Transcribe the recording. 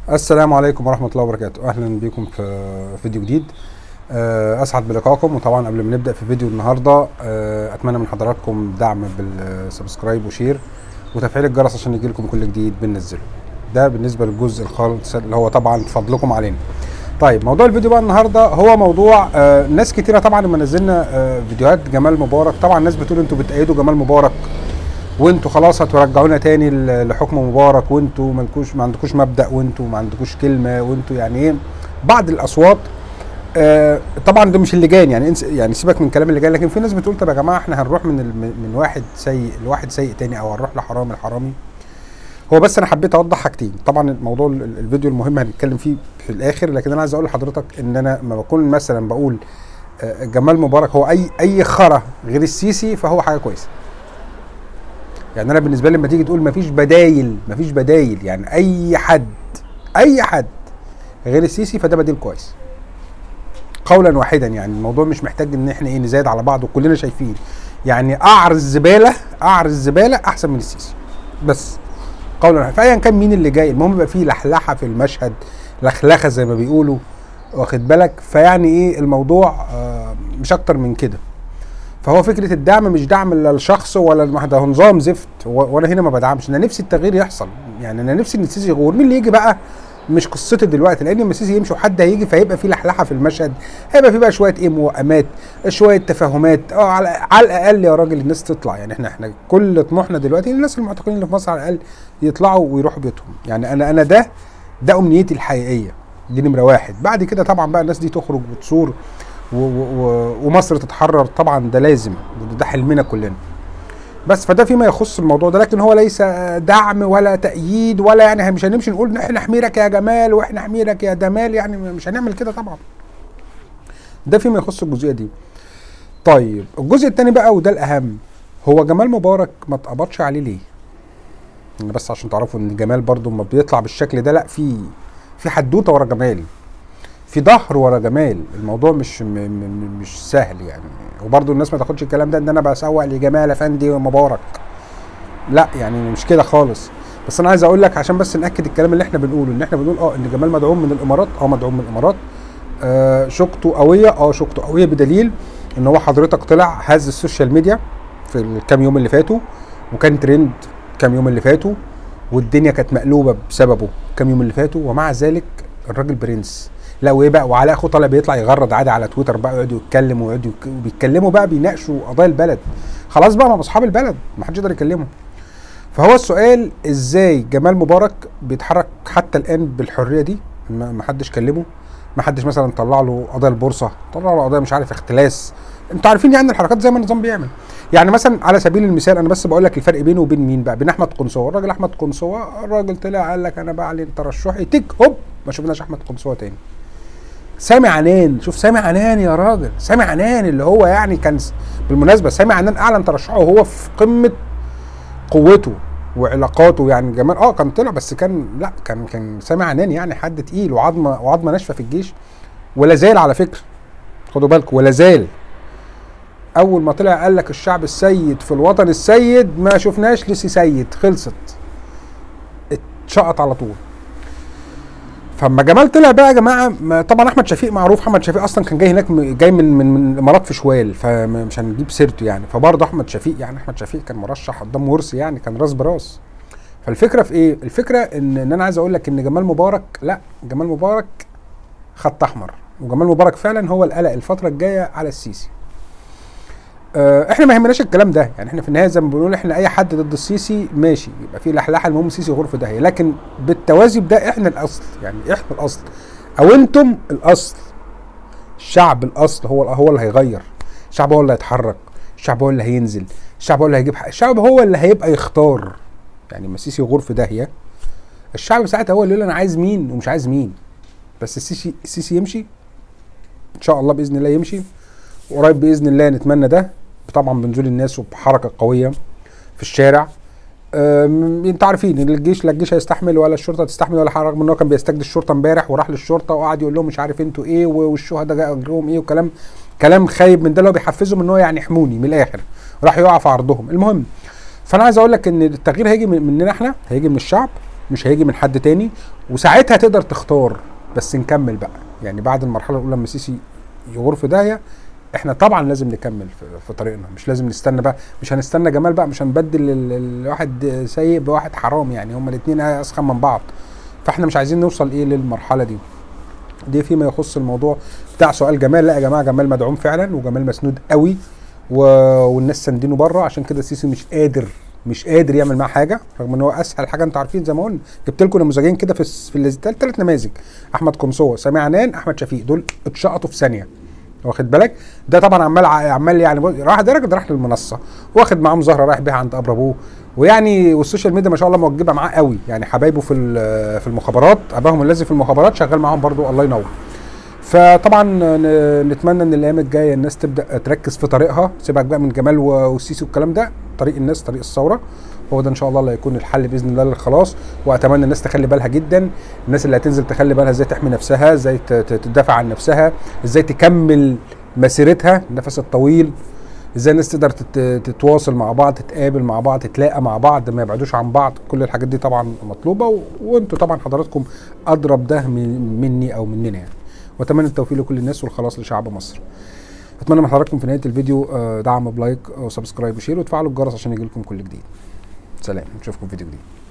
السلام عليكم ورحمة الله وبركاته أهلا بكم في فيديو جديد آه، أسعد بلقائكم وطبعا قبل ما نبدأ في فيديو النهاردة آه، أتمنى من حضراتكم دعم بالسبسكرايب وشير وتفعيل الجرس عشان يجيلكم كل جديد بننزله ده بالنسبة للجزء الخالص اللي هو طبعا فضلكم علينا طيب موضوع الفيديو بقى النهارده هو موضوع آه ناس كتيره طبعا لما نزلنا آه فيديوهات جمال مبارك طبعا الناس بتقول انتوا بتأيدوا جمال مبارك وانتوا خلاص هترجعونا تاني ل- لحكم مبارك وانتوا مالكوش ما عندكوش مبدأ وانتوا ما عندكوش كلمه وانتوا يعني ايه بعض الاصوات آه طبعا ده مش اللجان يعني انس يعني سيبك من كلام اللجان لكن في ناس بتقول طب يا جماعه احنا هنروح من ال- من من واحد سيء لواحد سيء تاني او هنروح لحرامي لحرامي هو بس انا حبيت اوضح حاجتين طبعا الموضوع ال- ال- الفيديو المهم هنتكلم فيه في الاخر لكن انا عايز اقول لحضرتك ان انا لما بكون مثلا بقول آه، جمال مبارك هو اي اي خرا غير السيسي فهو حاجه كويسه يعني انا بالنسبه لي لما تيجي تقول مفيش بدايل مفيش بدايل يعني اي حد اي حد غير السيسي فده بديل كويس قولا واحدا يعني الموضوع مش محتاج ان احنا ايه نزايد على بعض وكلنا شايفين يعني قعر الزباله قعر الزباله احسن من السيسي بس قولا واحدا فايا كان مين اللي جاي المهم يبقى فيه لحلحه في المشهد لخلخه زي ما بيقولوا واخد بالك فيعني ايه الموضوع آه مش اكتر من كده فهو فكره الدعم مش دعم لا للشخص ولا الواحد ده هو نظام زفت و- وانا هنا ما بدعمش انا نفسي التغيير يحصل يعني انا نفسي ان السيسي يغور مين اللي يجي بقى مش قصتي دلوقتي لان لما السيسي يمشي وحد هيجي فهيبقى في لحلحه في المشهد هيبقى في بقى شويه ايه موائمات شويه تفاهمات اه على, على الاقل يا راجل الناس تطلع يعني احنا احنا كل طموحنا دلوقتي إن الناس المعتقلين اللي في مصر على الاقل يطلعوا ويروحوا بيوتهم يعني انا انا ده ده امنيتي الحقيقيه دي نمره واحد بعد كده طبعا بقى الناس دي تخرج وتصور و و و ومصر تتحرر طبعا ده لازم وده- ده حلمنا كلنا بس فده فيما يخص الموضوع ده لكن هو ليس دعم ولا تأييد ولا يعني مش هنمشي نقول إن احنا حميرك يا جمال واحنا حميرك يا دمال يعني مش هنعمل كده طبعا ده فيما يخص الجزئية دي طيب الجزء التاني بقى وده الأهم هو جمال مبارك ما اتقبضش عليه ليه؟ يعني بس عشان تعرفوا ان جمال برضو ما بيطلع بالشكل ده لا في في حدوته ورا جمال في ظهر ورا جمال الموضوع مش م م مش سهل يعني وبرضه الناس ما تاخدش الكلام ده ان انا بسوق لجمال افندي ومبارك لا يعني مش كده خالص بس انا عايز اقول لك عشان بس ناكد الكلام اللي احنا بنقوله ان احنا بنقول اه ان جمال مدعوم من الامارات اه مدعوم من الامارات آه شقته قويه اه شقته قويه بدليل ان هو حضرتك طلع هز السوشيال ميديا في الكام يوم اللي فاتوا وكان ترند كام يوم اللي فاتوا والدنيا كانت مقلوبه بسببه كام يوم اللي فاتوا ومع ذلك الراجل برنس لا وايه بقى وعلاء اخوه طالع بيطلع يغرد عادي على تويتر بقى يقعدوا يتكلموا ويقعدوا يك- وبيتكلموا بقى بيناقشوا قضايا البلد خلاص بقى ما هم اصحاب البلد ما حدش يقدر يكلمهم فهو السؤال ازاي جمال مبارك بيتحرك حتى الان بالحريه دي ما ما حدش كلمه ما حدش مثلا طلع له قضايا البورصه طلع له قضايا مش عارف اختلاس انتوا عارفين يعني الحركات زي ما النظام بيعمل يعني مثلا على سبيل المثال انا بس بقول لك الفرق بينه وبين مين بقى بين احمد قنصوه الراجل احمد قنصوه الراجل طلع قال لك انا بعلن ترشحي تك هوب ما شفناش احمد قنصوه تاني سامي عنان شوف سامي عنان يا راجل سامي عنان اللي هو يعني كان س- بالمناسبه سامي عنان اعلن ترشحه وهو في قمه قوته وعلاقاته يعني جمال اه كان طلع بس كان لا كان كان سامي عنان يعني حد تقيل وعظمه وعظمه ناشفه في الجيش ولا زال على فكره خدوا بالكم ولا زال اول ما طلع قال لك الشعب السيد في الوطن السيد ما شفناش لسي سيد خلصت اتشقط على طول فاما جمال طلع بقى يا جماعه ما- طبعا احمد شفيق معروف احمد شفيق اصلا كان جاي هناك م- جاي من من, من الامارات في شوال فمش هنجيب سيرته يعني فبرضه احمد شفيق يعني احمد شفيق كان مرشح قدام مرسي يعني كان راس براس فالفكره في ايه؟ الفكره ان ان انا عايز اقول لك ان جمال مبارك لا جمال مبارك خط احمر وجمال مبارك فعلا هو القلق الفتره الجايه على السيسي آه، احنا ما يهمناش الكلام ده يعني احنا في النهايه زي ما بنقول احنا اي حد ضد السيسي ماشي يبقى في لحلحه المهم السيسي غرفه داهيه لكن بالتوازي بده احنا الاصل يعني احنا الاصل او انتم الاصل الشعب الاصل هو هو اللي هيغير الشعب هو اللي هيتحرك الشعب هو اللي هينزل الشعب هو اللي هيجيب حق الشعب هو اللي هيبقى يختار يعني ما السيسي غرفه داهيه الشعب ساعتها هو اللي يقول انا عايز مين ومش عايز مين بس السيسي السيسي يمشي ان شاء الله باذن الله يمشي وقريب باذن الله نتمنى ده طبعا بنزول الناس وبحركه قويه في الشارع أم، انتوا عارفين ان الجيش لا الجيش هيستحمل ولا الشرطه تستحمل ولا حاجه رغم ان هو كان بيستجد الشرطه امبارح وراح للشرطه وقعد يقول لهم مش عارف انتوا ايه و- والشهداء جا- اجرهم ايه وكلام كلام خايب من ده اللي هو بيحفزهم ان هو يعني احموني من الاخر راح يقع في عرضهم المهم فانا عايز اقول لك ان التغيير هيجي من- مننا احنا هيجي من الشعب مش هيجي من حد تاني وساعتها تقدر تختار بس نكمل بقى يعني بعد المرحله الاولى لما السيسي يغور في داهيه احنا طبعا لازم نكمل في, في طريقنا مش لازم نستنى بقى مش هنستنى جمال بقى مش هنبدل ال- الواحد سيء بواحد حرام يعني هما الاثنين اسخن من بعض فاحنا مش عايزين نوصل ايه للمرحله دي دي فيما يخص الموضوع بتاع سؤال جمال لا يا جماعه جمال مدعوم فعلا وجمال مسنود قوي و... والناس ساندينه بره عشان كده السيسي مش قادر مش قادر يعمل معاه حاجه رغم ان هو اسهل حاجه انتوا عارفين زي ما قلنا جبت لكم نموذجين كده في الس- في ثلاث نماذج احمد قمصوه سامي عنان احمد شفيق دول اتشقطوا في ثانيه واخد بالك ده طبعا عمال ع- عمال يعني بص- راح ده راجل راح للمنصه واخد معاهم زهره رايح بيها عند قبر ابوه ويعني والسوشيال ميديا ما شاء الله موجبه معاه قوي يعني حبايبه في ال- في المخابرات اباهم الذي في المخابرات شغال معاهم برضو الله ينور فطبعا ن- نتمنى ان الايام الجايه الناس تبدا تركز في طريقها سيبك بقى من جمال و- والسيسي والكلام ده طريق الناس طريق الثوره هو ده ان شاء الله اللي هيكون الحل باذن الله للخلاص واتمنى الناس تخلي بالها جدا الناس اللي هتنزل تخلي بالها ازاي تحمي نفسها ازاي ت- ت- تدافع عن نفسها ازاي تكمل مسيرتها النفس الطويل ازاي الناس تقدر تت- تتواصل مع بعض تتقابل مع بعض تتلاقى مع بعض ما يبعدوش عن بعض كل الحاجات دي طبعا مطلوبه و... وانتوا طبعا حضراتكم اضرب ده من مني او مننا يعني واتمنى التوفيق لكل الناس والخلاص لشعب مصر اتمنى من حضراتكم في نهايه الفيديو آه، دعم بلايك وسبسكرايب وشير وتفعلوا الجرس عشان يجيلكم كل جديد سلام نشوفكم في فيديو جديد